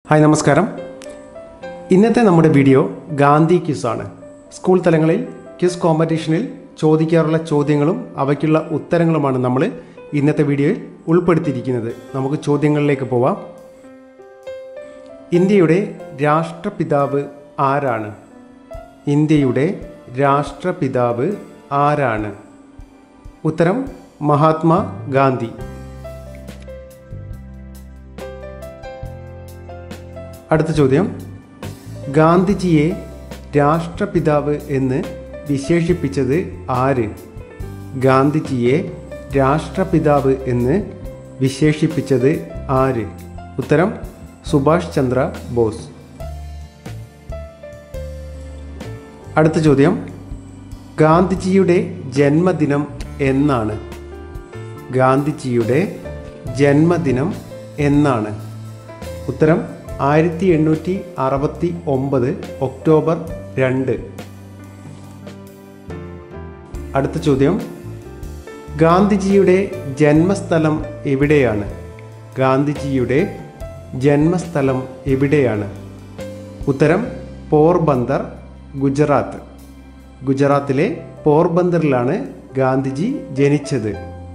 hi നമസ്കാരം ഇന്നത്തെ നമ്മുടെ വീഡിയോ ഗാന്ധി ക്യൂസാണ് സ്കൂൾ തലങ്ങളിൽ ക്യൂസ് കോമ്പറ്റീഷനിൽ ചോദിക്കാറുള്ള ചോദ്യങ്ങളും അവയ്ക്കുള്ള ഉത്തരങ്ങളുമാണ് നമ്മൾ ഇന്നത്തെ വീഡിയോയിൽ ഉൾപ്പെടുത്തിയിരിക്കുന്നത് നമുക്ക് ചോദ്യങ്ങളിലേക്ക് പോവാം ഇന്ത്യയുടെ രാഷ്ട്രപിതാവ് ആരാണ് ഇന്ത്യയുടെ രാഷ്ട്രപിതാവ് ആരാണ് ഉത്തരം മഹാത്മാ ഗാന്ധി അടുത്ത ചോദ്യം ഗാന്ധിജിയെ രാഷ്ട്രപിതാവ് എന്ന് വിശേഷിപ്പിച്ചത് ആര് ഗാന്ധിജിയെ രാഷ്ട്രപിതാവ് എന്ന് വിശേഷിപ്പിച്ചത് ആര് ഉത്തരം സുഭാഷ് ചന്ദ്ര ബോസ് അടുത്ത ചോദ്യം ഗാന്ധിജിയുടെ ജന്മദിനം എന്നാണ് ഗാന്ധിജിയുടെ ജന്മദിനം എന്നാണ് ഉത്തരം ആയിരത്തി എണ്ണൂറ്റി അറുപത്തി ഒമ്പത് ഒക്ടോബർ രണ്ട് അടുത്ത ചോദ്യം ഗാന്ധിജിയുടെ ജന്മസ്ഥലം എവിടെയാണ് ഗാന്ധിജിയുടെ ജന്മസ്ഥലം എവിടെയാണ് ഉത്തരം പോർബന്ദർ ഗുജറാത്ത് ഗുജറാത്തിലെ പോർബന്ദറിലാണ് ഗാന്ധിജി ജനിച്ചത്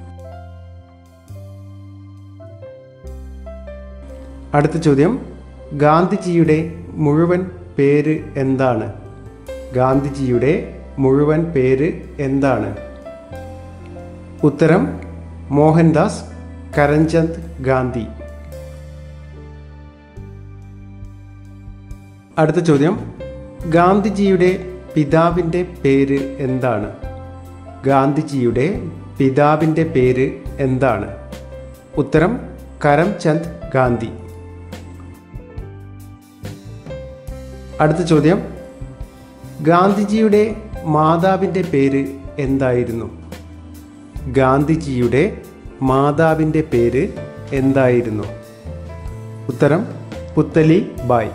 അടുത്ത ചോദ്യം ഗാന്ധിജിയുടെ മുഴുവൻ പേര് എന്താണ് ഗാന്ധിജിയുടെ മുഴുവൻ പേര് എന്താണ് ഉത്തരം മോഹൻദാസ് കരംചന്ദ് ഗാന്ധി അടുത്ത ചോദ്യം ഗാന്ധിജിയുടെ പിതാവിൻ്റെ പേര് എന്താണ് ഗാന്ധിജിയുടെ പിതാവിൻ്റെ പേര് എന്താണ് ഉത്തരം കരംചന്ദ് ഗാന്ധി അടുത്ത ചോദ്യം ഗാന്ധിജിയുടെ മാതാവിൻ്റെ പേര് എന്തായിരുന്നു ഗാന്ധിജിയുടെ മാതാവിൻ്റെ പേര് എന്തായിരുന്നു ഉത്തരം പുത്തലി ബായ്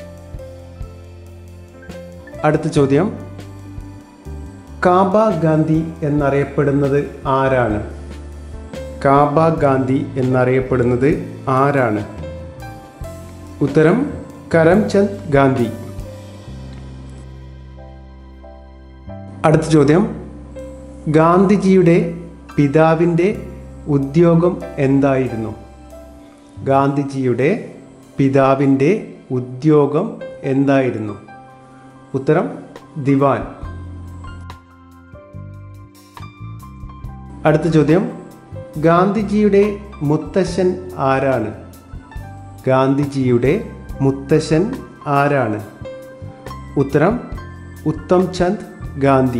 അടുത്ത ചോദ്യം കാബ ഗാന്ധി എന്നറിയപ്പെടുന്നത് ആരാണ് കാബ ഗാന്ധി എന്നറിയപ്പെടുന്നത് ആരാണ് ഉത്തരം കരംചന്ദ് ഗാന്ധി അടുത്ത ചോദ്യം ഗാന്ധിജിയുടെ പിതാവിൻ്റെ ഉദ്യോഗം എന്തായിരുന്നു ഗാന്ധിജിയുടെ പിതാവിൻ്റെ ഉദ്യോഗം എന്തായിരുന്നു ഉത്തരം ദിവാൻ അടുത്ത ചോദ്യം ഗാന്ധിജിയുടെ മുത്തശ്ശൻ ആരാണ് ഗാന്ധിജിയുടെ മുത്തശ്ശൻ ആരാണ് ഉത്തരം ഉത്തം ചന്ദ് ഗാന്ധി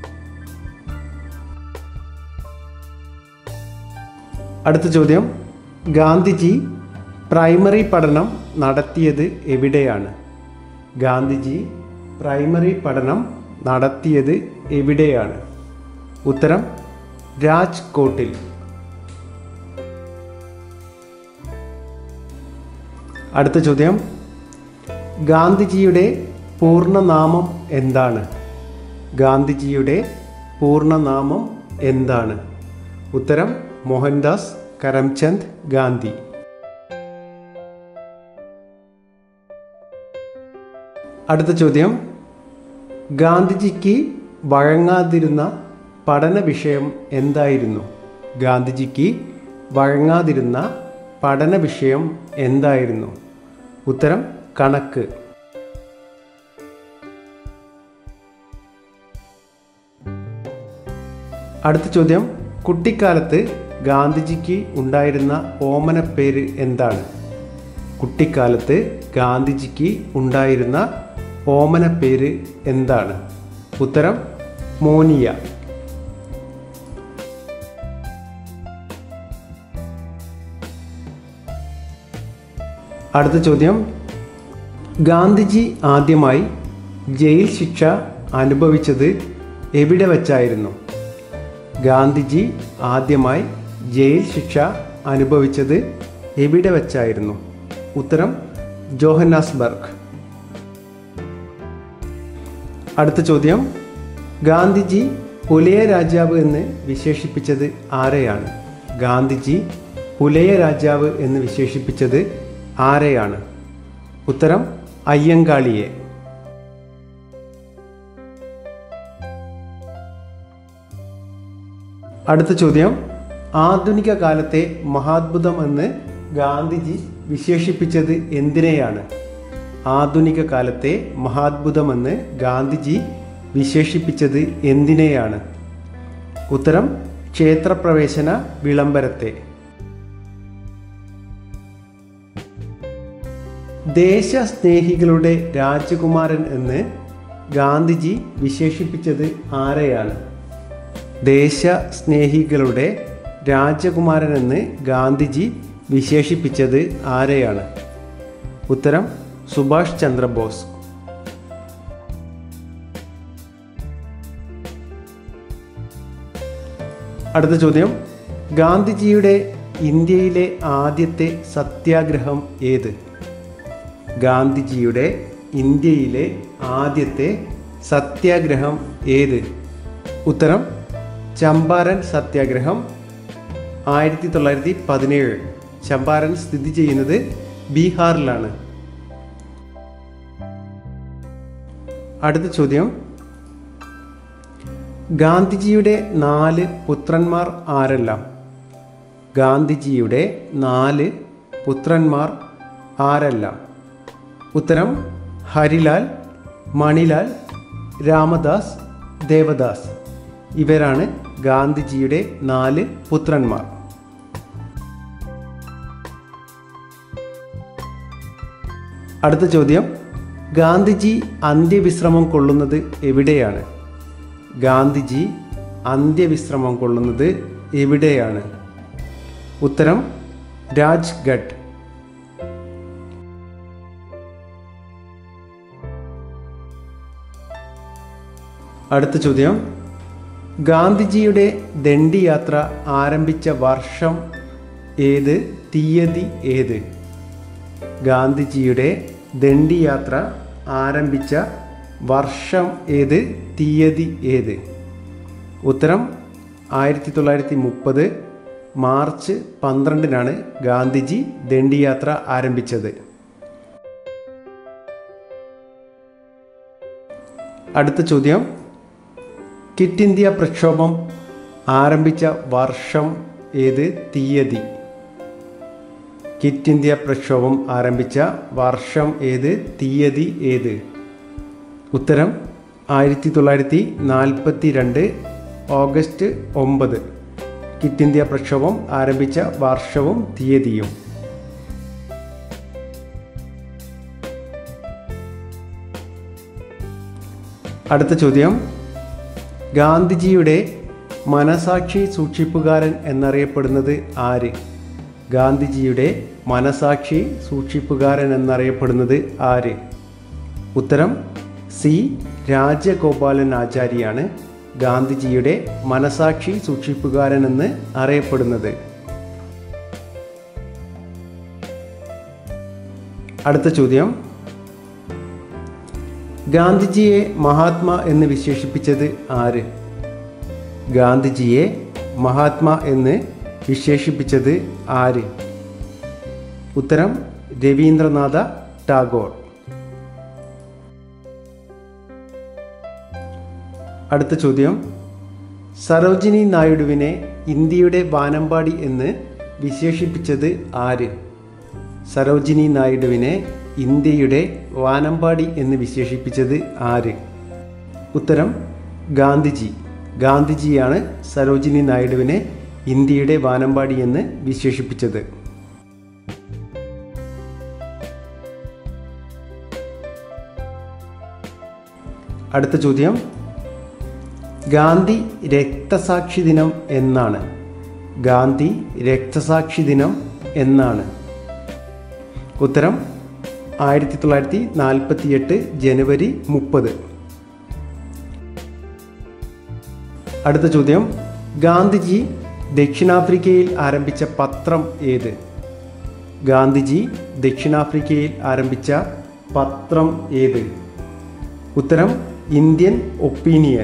അടുത്ത ചോദ്യം ഗാന്ധിജി പ്രൈമറി പഠനം നടത്തിയത് എവിടെയാണ് ഗാന്ധിജി പ്രൈമറി പഠനം നടത്തിയത് എവിടെയാണ് ഉത്തരം രാജ്കോട്ടിൽ അടുത്ത ചോദ്യം ഗാന്ധിജിയുടെ പൂർണ്ണനാമം എന്താണ് ഗാന്ധിജിയുടെ പൂർണ്ണനാമം എന്താണ് ഉത്തരം മോഹൻദാസ് കരംചന്ദ് ഗാന്ധി അടുത്ത ചോദ്യം ഗാന്ധിജിക്ക് വഴങ്ങാതിരുന്ന പഠന വിഷയം എന്തായിരുന്നു ഗാന്ധിജിക്ക് വഴങ്ങാതിരുന്ന പഠന വിഷയം എന്തായിരുന്നു ഉത്തരം കണക്ക് അടുത്ത ചോദ്യം കുട്ടിക്കാലത്ത് ഗാന്ധിജിക്ക് ഉണ്ടായിരുന്ന ഓമനപ്പേര് എന്താണ് കുട്ടിക്കാലത്ത് ഗാന്ധിജിക്ക് ഉണ്ടായിരുന്ന ഓമനപ്പേര് എന്താണ് ഉത്തരം മോനിയ അടുത്ത ചോദ്യം ഗാന്ധിജി ആദ്യമായി ജയിൽ ശിക്ഷ അനുഭവിച്ചത് എവിടെ വച്ചായിരുന്നു ഗാന്ധിജി ആദ്യമായി ജയിൽ ശിക്ഷ അനുഭവിച്ചത് എവിടെ വച്ചായിരുന്നു ഉത്തരം ജോഹന്നാസ്ബർഗ് അടുത്ത ചോദ്യം ഗാന്ധിജി പുലയ രാജാവ് എന്ന് വിശേഷിപ്പിച്ചത് ആരെയാണ് ഗാന്ധിജി പുലയ രാജാവ് എന്ന് വിശേഷിപ്പിച്ചത് ആരെയാണ് ഉത്തരം അയ്യങ്കാളിയെ അടുത്ത ചോദ്യം ആധുനിക കാലത്തെ മഹാത്ഭുതം എന്ന് ഗാന്ധിജി വിശേഷിപ്പിച്ചത് എന്തിനെയാണ് ആധുനിക കാലത്തെ മഹാത്ഭുതമെന്ന് ഗാന്ധിജി വിശേഷിപ്പിച്ചത് എന്തിനെയാണ് ഉത്തരം ക്ഷേത്രപ്രവേശന വിളംബരത്തെ ദേശസ്നേഹികളുടെ രാജകുമാരൻ എന്ന് ഗാന്ധിജി വിശേഷിപ്പിച്ചത് ആരെയാണ് ദേശസ്നേഹികളുടെ രാജകുമാരൻ എന്ന് ഗാന്ധിജി വിശേഷിപ്പിച്ചത് ആരെയാണ് ഉത്തരം സുഭാഷ് ചന്ദ്രബോസ് അടുത്ത ചോദ്യം ഗാന്ധിജിയുടെ ഇന്ത്യയിലെ ആദ്യത്തെ സത്യാഗ്രഹം ഏത് ഗാന്ധിജിയുടെ ഇന്ത്യയിലെ ആദ്യത്തെ സത്യാഗ്രഹം ഏത് ഉത്തരം ചമ്പാരൻ സത്യാഗ്രഹം ആയിരത്തി തൊള്ളായിരത്തി പതിനേഴ് ചമ്പാരൻ സ്ഥിതി ചെയ്യുന്നത് ബീഹാറിലാണ് അടുത്ത ചോദ്യം ഗാന്ധിജിയുടെ നാല് പുത്രന്മാർ ആരെല്ലാം ഗാന്ധിജിയുടെ നാല് പുത്രന്മാർ ആരെല്ലാം ഉത്തരം ഹരിലാൽ മണിലാൽ രാമദാസ് ദേവദാസ് ഇവരാണ് ഗാന്ധിജിയുടെ നാല് പുത്രന്മാർ അടുത്ത ചോദ്യം ഗാന്ധിജി അന്ത്യവിശ്രമം കൊള്ളുന്നത് എവിടെയാണ് ഗാന്ധിജി അന്ത്യവിശ്രമം കൊള്ളുന്നത് എവിടെയാണ് ഉത്തരം രാജ്ഘട്ട് അടുത്ത ചോദ്യം ഗാന്ധിജിയുടെ ദണ്ഡി യാത്ര ആരംഭിച്ച വർഷം ഏത് തീയതി ഏത് ഗാന്ധിജിയുടെ ദണ്ഡി യാത്ര ആരംഭിച്ച വർഷം ഏത് തീയതി ഏത് ഉത്തരം ആയിരത്തി തൊള്ളായിരത്തി മുപ്പത് മാർച്ച് പന്ത്രണ്ടിനാണ് ഗാന്ധിജി ദണ്ഡിയാത്ര ആരംഭിച്ചത് അടുത്ത ചോദ്യം കിറ്റ് ഇന്ത്യ പ്രക്ഷോഭം ആരംഭിച്ച വർഷം ഏത് തീയതി കിറ്റ് ഇന്ത്യ പ്രക്ഷോഭം ആരംഭിച്ച വർഷം ഏത് തീയതി ഏത് ഉത്തരം ആയിരത്തി തൊള്ളായിരത്തി നാൽപ്പത്തി രണ്ട് ഓഗസ്റ്റ് ഒമ്പത് കിറ്റ് ഇന്ത്യ പ്രക്ഷോഭം ആരംഭിച്ച വർഷവും തീയതിയും അടുത്ത ചോദ്യം ഗാന്ധിജിയുടെ മനസാക്ഷി സൂക്ഷിപ്പുകാരൻ എന്നറിയപ്പെടുന്നത് ആര് ഗാന്ധിജിയുടെ മനസാക്ഷി സൂക്ഷിപ്പുകാരൻ എന്നറിയപ്പെടുന്നത് ആര് ഉത്തരം സി രാജഗോപാലൻ ആചാര്യാണ് ഗാന്ധിജിയുടെ മനസാക്ഷി സൂക്ഷിപ്പുകാരൻ എന്ന് അറിയപ്പെടുന്നത് അടുത്ത ചോദ്യം ഗാന്ധിജിയെ മഹാത്മാ എന്ന് വിശേഷിപ്പിച്ചത് ആര് ഗാന്ധിജിയെ മഹാത്മാ എന്ന് വിശേഷിപ്പിച്ചത് ആര് ഉത്തരം രവീന്ദ്രനാഥ ടാഗോർ അടുത്ത ചോദ്യം സരോജിനി നായിഡുവിനെ ഇന്ത്യയുടെ വാനമ്പാടി എന്ന് വിശേഷിപ്പിച്ചത് ആര് സരോജിനി നായിഡുവിനെ ഇന്ത്യയുടെ വാനമ്പാടി എന്ന് വിശേഷിപ്പിച്ചത് ആര് ഉത്തരം ഗാന്ധിജി ഗാന്ധിജിയാണ് സരോജിനി നായിഡുവിനെ ഇന്ത്യയുടെ വാനമ്പാടി എന്ന് വിശേഷിപ്പിച്ചത് അടുത്ത ചോദ്യം ഗാന്ധി രക്തസാക്ഷി ദിനം എന്നാണ് ഗാന്ധി രക്തസാക്ഷി ദിനം എന്നാണ് ഉത്തരം ആയിരത്തി തൊള്ളായിരത്തി നാൽപ്പത്തി എട്ട് ജനുവരി മുപ്പത് അടുത്ത ചോദ്യം ഗാന്ധിജി ദക്ഷിണാഫ്രിക്കയിൽ ആരംഭിച്ച പത്രം ഏത് ഗാന്ധിജി ദക്ഷിണാഫ്രിക്കയിൽ ആരംഭിച്ച പത്രം ഏത് ഉത്തരം ഇന്ത്യൻ ഒപ്പീനിയൻ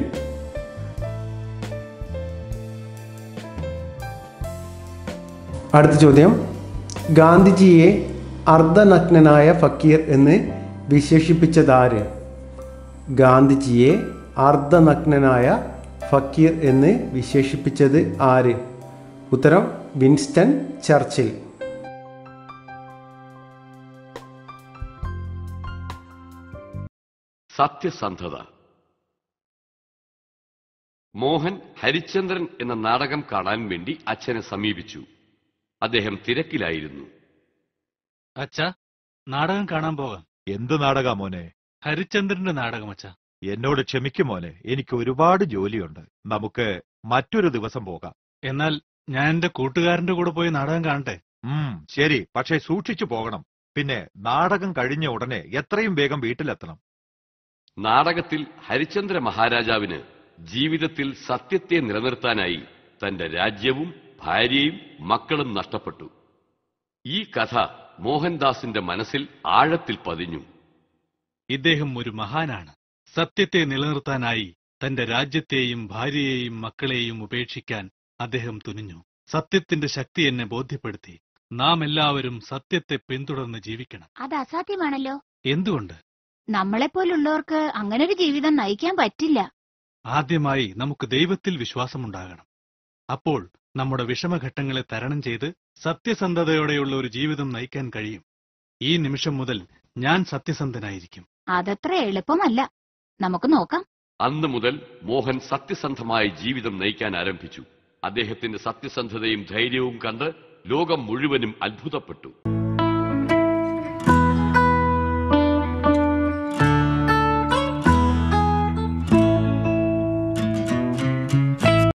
അടുത്ത ചോദ്യം ഗാന്ധിജിയെ അർദ്ധനഗ്നനായ ഫക്കീർ എന്ന് വിശേഷിപ്പിച്ചതാര് ഗാന്ധിജിയെ അർദ്ധനഗ്നനായ ഫക്കീർ എന്ന് വിശേഷിപ്പിച്ചത് ആര് ഉത്തരം വിൻസ്റ്റൺ ചർച്ചിൽ സത്യസന്ധത മോഹൻ ഹരിചന്ദ്രൻ എന്ന നാടകം കാണാൻ വേണ്ടി അച്ഛനെ സമീപിച്ചു അദ്ദേഹം തിരക്കിലായിരുന്നു അച്ഛ നാടകം കാണാൻ പോകാം എന്ത് നാടകാ മോനെ ഹരിചന്ദ്രന്റെ നാടകം അച്ഛ എന്നോട് ക്ഷമിക്കും മോനെ എനിക്ക് ഒരുപാട് ജോലിയുണ്ട് നമുക്ക് മറ്റൊരു ദിവസം പോകാം എന്നാൽ ഞാൻ എന്റെ കൂട്ടുകാരന്റെ കൂടെ പോയി നാടകം കാണട്ടെ ഉം ശരി പക്ഷേ സൂക്ഷിച്ചു പോകണം പിന്നെ നാടകം കഴിഞ്ഞ ഉടനെ എത്രയും വേഗം വീട്ടിലെത്തണം നാടകത്തിൽ ഹരിചന്ദ്ര മഹാരാജാവിന് ജീവിതത്തിൽ സത്യത്തെ നിലനിർത്താനായി തന്റെ രാജ്യവും ഭാര്യയും മക്കളും നഷ്ടപ്പെട്ടു ഈ കഥ മോഹൻദാസിന്റെ മനസ്സിൽ ആഴത്തിൽ പതിഞ്ഞു ഇദ്ദേഹം ഒരു മഹാനാണ് സത്യത്തെ നിലനിർത്താനായി തന്റെ രാജ്യത്തെയും ഭാര്യയെയും മക്കളെയും ഉപേക്ഷിക്കാൻ അദ്ദേഹം തുനിഞ്ഞു സത്യത്തിന്റെ ശക്തി എന്നെ ബോധ്യപ്പെടുത്തി നാം എല്ലാവരും സത്യത്തെ പിന്തുടർന്ന് ജീവിക്കണം അത് അസാധ്യമാണല്ലോ എന്തുകൊണ്ട് നമ്മളെപ്പോലുള്ളവർക്ക് അങ്ങനൊരു ജീവിതം നയിക്കാൻ പറ്റില്ല ആദ്യമായി നമുക്ക് ദൈവത്തിൽ വിശ്വാസമുണ്ടാകണം അപ്പോൾ നമ്മുടെ വിഷമഘട്ടങ്ങളെ തരണം ചെയ്ത് സത്യസന്ധതയോടെയുള്ള ഒരു ജീവിതം നയിക്കാൻ കഴിയും ഈ നിമിഷം മുതൽ ഞാൻ സത്യസന്ധനായിരിക്കും അതത്ര എളുപ്പമല്ല നമുക്ക് നോക്കാം അന്ന് മുതൽ മോഹൻ സത്യസന്ധമായ ജീവിതം നയിക്കാൻ ആരംഭിച്ചു അദ്ദേഹത്തിന്റെ സത്യസന്ധതയും ധൈര്യവും കണ്ട് ലോകം മുഴുവനും അത്ഭുതപ്പെട്ടു